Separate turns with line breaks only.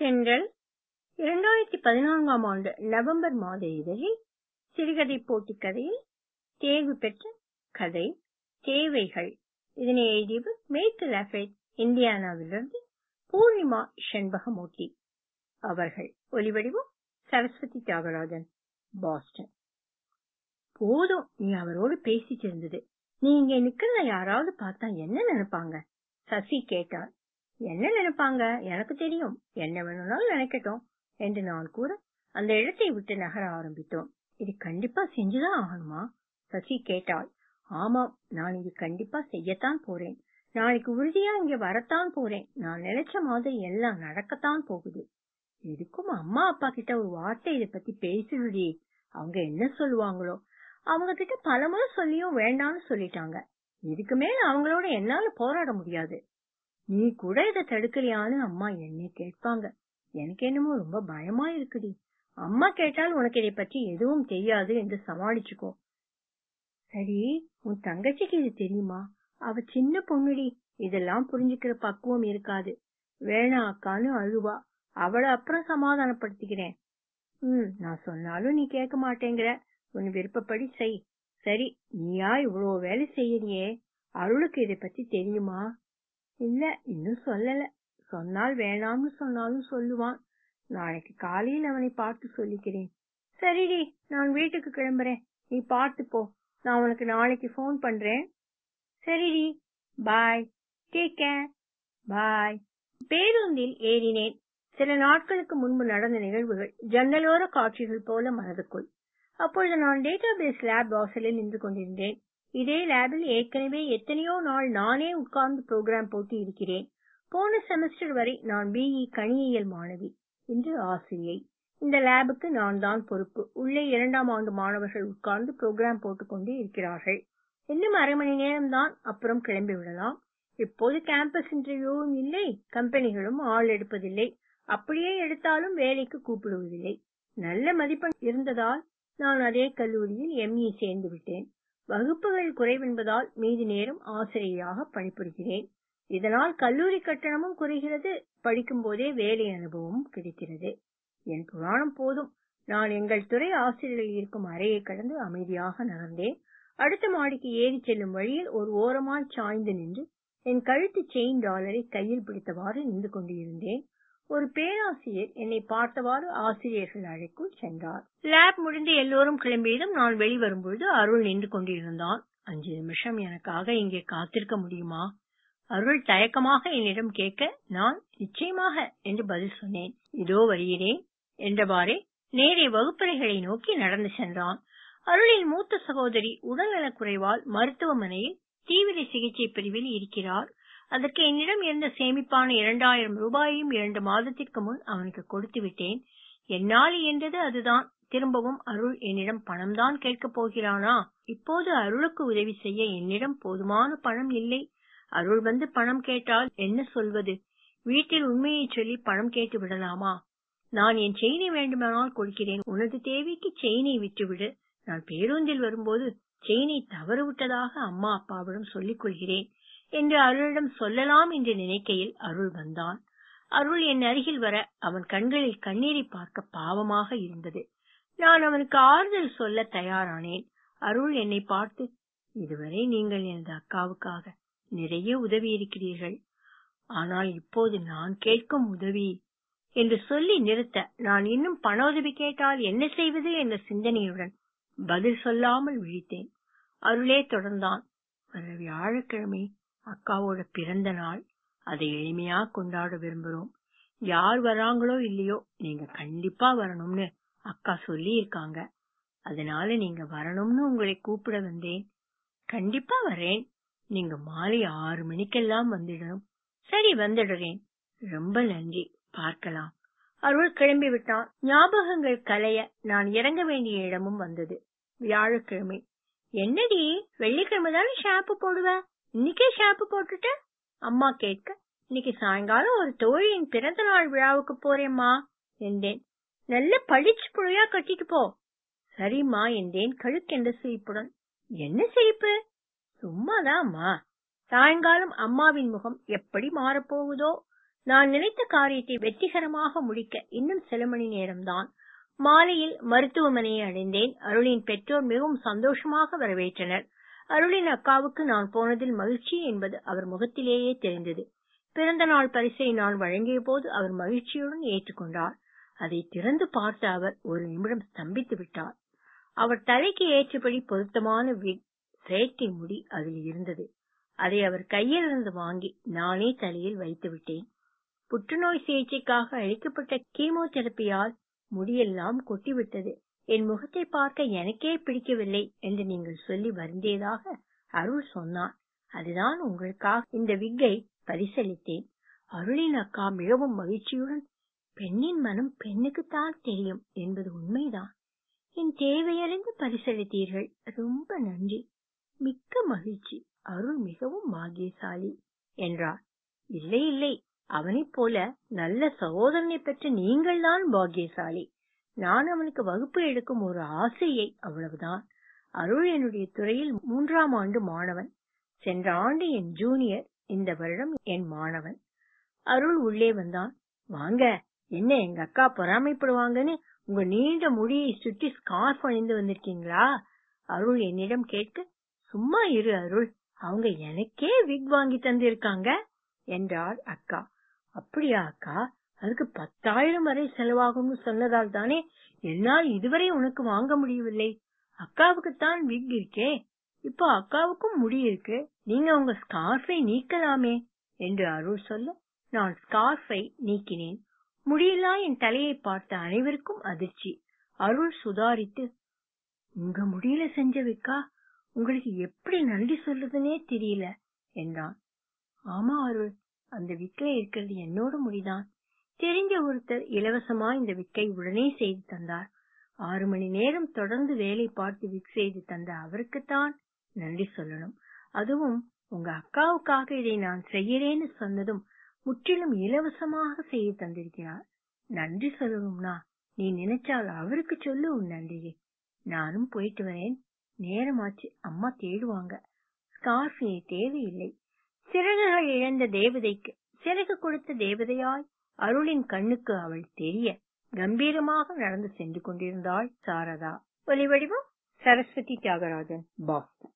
தென்றல் இரண்டாயிரத்தி பதினான்காம் ஆண்டு நவம்பர் மாத இதழில் சிறுகதை போட்டி கதையில் தேர்வு பெற்ற கதை தேவைகள் இதனை எழுதியவர் மேற்கு லஃபேட் இந்தியானாவிலிருந்து பூர்ணிமா செண்பகமூர்த்தி அவர்கள் ஒலிவடிவம் சரஸ்வதி தியாகராஜன் பாஸ்டன் போதும் நீ அவரோடு பேசிட்டு இருந்தது நீ இங்க நிக்கிறத யாராவது பார்த்தா என்ன நினைப்பாங்க சசி கேட்டாள் என்ன நினைப்பாங்க எனக்கு தெரியும் என்ன வேணும்னாலும் நினைக்கட்டும் என்று நான் கூற அந்த இடத்தை விட்டு நகர ஆரம்பித்தோம் இது கண்டிப்பா செஞ்சுதான் ஆகணுமா சசி கேட்டாள் ஆமாம் நான் இது கண்டிப்பா செய்யத்தான் போறேன் நாளைக்கு உறுதியா இங்க வரத்தான் போறேன் நான் நினைச்ச மாதிரி எல்லாம் நடக்கத்தான் போகுது எதுக்கும் அம்மா அப்பா கிட்ட ஒரு வார்த்தை இத பத்தி பேசுடி அவங்க என்ன சொல்லுவாங்களோ அவங்க கிட்ட பலமுறை சொல்லியும் வேண்டாம்னு சொல்லிட்டாங்க இதுக்கு மேல அவங்களோட என்னால போராட முடியாது நீ கூட இத தடுக்கலையான்னு அம்மா என்னை கேட்பாங்க எனக்கு என்னமோ ரொம்ப பயமா இருக்குடி அம்மா கேட்டால் உனக்கு இதை பற்றி எதுவும் தெரியாது என்று சமாளிச்சுக்கோ சரி உன் தங்கச்சிக்கு இது தெரியுமா அவ சின்ன பொண்ணுடி இதெல்லாம் புரிஞ்சுக்கிற பக்குவம் இருக்காது வேணா அக்கான்னு அழுவா அவளை அப்புறம் சமாதானப்படுத்திக்கிறேன் ம் நான் சொன்னாலும் நீ கேட்க மாட்டேங்கிற உன் விருப்பப்படி செய் சரி நீயா இவ்வளவு வேலை செய்யறியே அருளுக்கு இதை பத்தி தெரியுமா இல்ல இன்னும் சொல்லல சொன்னால் வேணாம்னு சொன்னாலும் சொல்லுவான் நாளைக்கு காலையில் அவனை பார்த்து சொல்லிக்கிறேன் சரிடி நான் வீட்டுக்கு கிளம்புறேன் நீ பார்த்து போ நான் உனக்கு நாளைக்கு போன் பண்றேன் சரிடி பாய் டேக் கேர் பாய் பேருந்தில் ஏறினேன் சில நாட்களுக்கு முன்பு நடந்த நிகழ்வுகள் ஜன்னலோர காட்சிகள் போல மனதுக்குள் அப்பொழுது நான் டேட்டாபேஸ் லேப் வாசலில் நின்று கொண்டிருந்தேன் இதே லேபில் ஏற்கனவே எத்தனையோ நாள் நானே உட்கார்ந்து ப்ரோக்ராம் போட்டு இருக்கிறேன் போன செமஸ்டர் வரை நான் பிஇ கணியியல் மாணவி இன்று ஆசிரியை இந்த லேபுக்கு நான் தான் பொறுப்பு உள்ளே இரண்டாம் ஆண்டு மாணவர்கள் உட்கார்ந்து ப்ரோக்ராம் போட்டுக்கொண்டு இருக்கிறார்கள் இன்னும் அரை மணி நேரம் தான் அப்புறம் கிளம்பி விடலாம் இப்போது கேம்பஸ் இன்டர்வியூவும் இல்லை கம்பெனிகளும் ஆள் எடுப்பதில்லை அப்படியே எடுத்தாலும் வேலைக்கு கூப்பிடுவதில்லை நல்ல மதிப்பெண் இருந்ததால் நான் அதே கல்லூரியில் எம்இ சேர்ந்து விட்டேன் வகுப்புகள் குறைவென்பதால் மீதி நேரம் ஆசிரியராக பணிபுரிகிறேன் இதனால் கல்லூரி கட்டணமும் குறைகிறது படிக்கும் போதே வேலை அனுபவமும் கிடைக்கிறது என் புராணம் போதும் நான் எங்கள் துறை ஆசிரியர்கள் இருக்கும் அறையை கடந்து அமைதியாக நகர்ந்தேன் அடுத்த மாடிக்கு ஏறி செல்லும் வழியில் ஒரு ஓரமாய் சாய்ந்து நின்று என் கழுத்து செயின் டாலரை கையில் பிடித்தவாறு நின்று கொண்டிருந்தேன் ஒரு பேராசிரியர் என்னை பார்த்தவாறு ஆசிரியர்கள் அறைக்குள் சென்றார் லேப் முடிந்து எல்லோரும் கிளம்பியதும் நான் வெளிவரும்பொழுது அருள் நின்று கொண்டிருந்தான் அஞ்சு நிமிஷம் எனக்காக இங்கே காத்திருக்க முடியுமா அருள் தயக்கமாக என்னிடம் கேட்க நான் நிச்சயமாக என்று பதில் சொன்னேன் இதோ வருகிறேன் என்றவாறே நேரே வகுப்பறைகளை நோக்கி நடந்து சென்றான் அருளின் மூத்த சகோதரி உடல்நலக் குறைவால் மருத்துவமனையில் தீவிர சிகிச்சை பிரிவில் இருக்கிறார் அதற்கு என்னிடம் இருந்த சேமிப்பான இரண்டாயிரம் ரூபாயையும் இரண்டு மாதத்திற்கு முன் அவனுக்கு கொடுத்து விட்டேன் என்னால் என்றது அதுதான் திரும்பவும் அருள் என்னிடம் பணம் தான் கேட்கப் போகிறானா இப்போது அருளுக்கு உதவி செய்ய என்னிடம் போதுமான பணம் இல்லை அருள் வந்து பணம் கேட்டால் என்ன சொல்வது வீட்டில் உண்மையை சொல்லி பணம் கேட்டு விடலாமா நான் என் செயினை வேண்டுமானால் கொடுக்கிறேன் உனது தேவைக்கு செயினை விட்டுவிடு நான் பேருந்தில் வரும்போது செயினை தவறு விட்டதாக அம்மா அப்பாவிடம் சொல்லிக் கொள்கிறேன் என்று அருளிடம் சொல்லலாம் என்று நினைக்கையில் அருள் வந்தான் அருள் என் அருகில் வர அவன் கண்களில் கண்ணீரை பார்க்க பாவமாக இருந்தது நான் அவனுக்கு ஆறுதல் சொல்ல தயாரானேன் அருள் என்னை பார்த்து இதுவரை நீங்கள் எனது அக்காவுக்காக நிறைய உதவி இருக்கிறீர்கள் ஆனால் இப்போது நான் கேட்கும் உதவி என்று சொல்லி நிறுத்த நான் இன்னும் பண உதவி கேட்டால் என்ன செய்வது என்ற சிந்தனையுடன் பதில் சொல்லாமல் விழித்தேன் அருளே தொடர்ந்தான் வர வியாழக்கிழமை அக்காவோட பிறந்த நாள் அதை எளிமையா கொண்டாட விரும்புறோம் யார் வராங்களோ இல்லையோ நீங்க கண்டிப்பா வரணும்னு அக்கா சொல்லி இருக்காங்க அதனால நீங்க வரணும்னு உங்களை கூப்பிட வந்தேன் கண்டிப்பா வரேன் நீங்க மாலை ஆறு மணிக்கெல்லாம் வந்துடணும் சரி வந்துடுறேன் ரொம்ப நன்றி பார்க்கலாம் அருள் கிளம்பி விட்டான் ஞாபகங்கள் கலைய நான் இறங்க வேண்டிய இடமும் வந்தது வியாழக்கிழமை என்னடி வெள்ளிக்கிழமை தானே ஷாம்பு போடுவ இன்னைக்கே ஷாம்பு போட்டுட்ட அம்மா கேட்க இன்னைக்கு சாயங்காலம் ஒரு தோழியின் பிறந்த நாள் விழாவுக்கு போறேம்மா என்றேன் நல்ல பளிச்சு புழையா கட்டிட்டு போ சரிம்மா என்றேன் கழுக்கென்ற சிரிப்புடன் என்ன சிரிப்பு சும்மாதான் அம்மா சாயங்காலம் அம்மாவின் முகம் எப்படி மாறப்போகுதோ நான் நினைத்த காரியத்தை வெற்றிகரமாக முடிக்க இன்னும் சில மணி நேரம்தான் மாலையில் மருத்துவமனையை அடைந்தேன் அருளின் பெற்றோர் மிகவும் சந்தோஷமாக வரவேற்றனர் அருளின் அக்காவுக்கு நான் போனதில் மகிழ்ச்சி என்பது அவர் முகத்திலேயே தெரிந்தது பிறந்த நாள் பரிசை நான் வழங்கிய போது அவர் மகிழ்ச்சியுடன் ஏற்றுக்கொண்டார் அதை திறந்து பார்த்த அவர் ஒரு நிமிடம் ஸ்தம்பித்து விட்டார் அவர் தலைக்கு ஏற்றபடி பொருத்தமான விக் செயற்கை முடி அதில் இருந்தது அதை அவர் கையிலிருந்து வாங்கி நானே தலையில் வைத்து விட்டேன் புற்றுநோய் சிகிச்சைக்காக அளிக்கப்பட்ட கீமோதெரபியால் முடியெல்லாம் கொட்டிவிட்டது என் முகத்தை பார்க்க எனக்கே பிடிக்கவில்லை என்று நீங்கள் சொல்லி வருந்தியதாக அருள் சொன்னார் அதுதான் உங்களுக்காக இந்த விக்கை பரிசளித்தேன் அருளின் அக்கா மிகவும் மகிழ்ச்சியுடன் பெண்ணின் மனம் பெண்ணுக்குத்தான் தெரியும் என்பது உண்மைதான் என் தேவையறிந்து பரிசளித்தீர்கள் ரொம்ப நன்றி மிக்க மகிழ்ச்சி அருள் மிகவும் பாக்கியசாலி என்றார் இல்லை இல்லை அவனைப் போல நல்ல சகோதரனை பெற்ற நீங்கள்தான் பாக்கியசாலி நான் அவனுக்கு வகுப்பு எடுக்கும் ஒரு ஆசையை அவ்வளவுதான் அருள் என்னுடைய துறையில் மூன்றாம் ஆண்டு மாணவன் சென்ற ஆண்டு என் ஜூனியர் இந்த வருடம் என் மாணவன் அருள் உள்ளே வந்தான் வாங்க என்ன எங்க அக்கா பொறாமைப்படுவாங்கன்னு உங்க நீண்ட முடியை சுற்றி ஸ்கார்ஃப் அணிந்து வந்திருக்கீங்களா அருள் என்னிடம் கேட்க சும்மா இரு அருள் அவங்க எனக்கே விக் வாங்கி தந்திருக்காங்க என்றார் அக்கா அப்படியா அக்கா அதுக்கு பத்தாயிரம் வரை செலவாகும்னு சொன்னதால் தானே என்னால் இதுவரை உனக்கு வாங்க முடியவில்லை அக்காவுக்குத்தான் விக் இருக்கே இப்போ அக்காவுக்கும் முடி இருக்கு நீங்க உங்க ஸ்கார்ஃபை நீக்கலாமே என்று அருள் சொல்ல நான் ஸ்கார்ஃபை நீக்கினேன் முடியலா என் தலையை பார்த்த அனைவருக்கும் அதிர்ச்சி அருள் சுதாரித்து உங்க முடியல செஞ்ச விக்கா உங்களுக்கு எப்படி நன்றி சொல்றதுனே தெரியல என்றான் ஆமா அருள் அந்த விக்கில இருக்கிறது என்னோட முடிதான் தெரிஞ்ச ஒருத்தர் இலவசமா இந்த விக்கை உடனே செய்து தந்தார் ஆறு மணி நேரம் தொடர்ந்து வேலை பார்த்து விக் செய்து தந்த அவருக்குத்தான் நன்றி சொல்லணும் அதுவும் உங்க அக்காவுக்காக இதை நான் செய்யறேன்னு சொன்னதும் முற்றிலும் இலவசமாக செய்து தந்திருக்கிறார் நன்றி சொல்லணும்னா நீ நினைச்சால் அவருக்கு சொல்லு உன் நன்றியை நானும் போயிட்டு வரேன் நேரமாச்சு அம்மா தேடுவாங்க ஸ்கார்ஃப் இனி தேவையில்லை சிறகுகள் இழந்த தேவதைக்கு சிறகு கொடுத்த தேவதையாய் அருளின் கண்ணுக்கு அவள் தெரிய கம்பீரமாக நடந்து சென்று கொண்டிருந்தாள் சாரதா ஒலி வடிவம் சரஸ்வதி தியாகராஜன் பாஸ்டன்